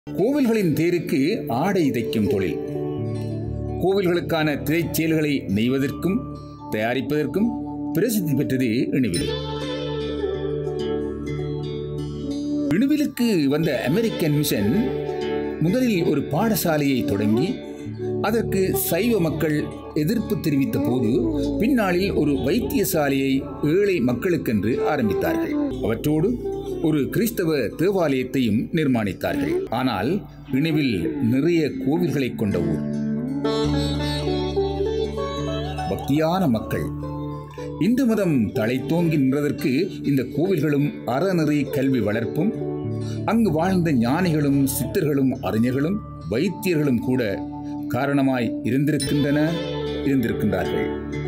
கோவில்களின் தேருக்கு ஆடை தைக்கும் தொழில் கோவில்களுக்கான திரைச்செயல்களை நெய்வதற்கும் தயாரிப்பதற்கும் பிரசித்தி பெற்றது இணுவில் இணுவிலுக்கு வந்த அமெரிக்கன் மிஷன் முதலில் ஒரு பாடசாலையை தொடங்கி அதற்கு சைவ மக்கள் எதிர்ப்பு தெரிவித்த போது பின்னாளில் ஒரு வைத்தியசாலையை ஏழை மக்களுக்கென்று ஆரம்பித்தார்கள் அவற்றோடு ஒரு கிறிஸ்தவ தேவாலயத்தையும் நிர்மாணித்தார்கள் ஆனால் இணுவில் நிறைய கோவில்களை கொண்ட ஊர் பக்தியான மக்கள் இந்து மதம் தழைத்தோங்கி நின்றதற்கு இந்த கோவில்களும் அறநெறி கல்வி வளர்ப்பும் அங்கு வாழ்ந்த ஞானிகளும் சித்தர்களும் அறிஞர்களும் வைத்தியர்களும் கூட காரணமாய் இருந்திருக்கின்றன இருந்திருக்கின்றார்கள்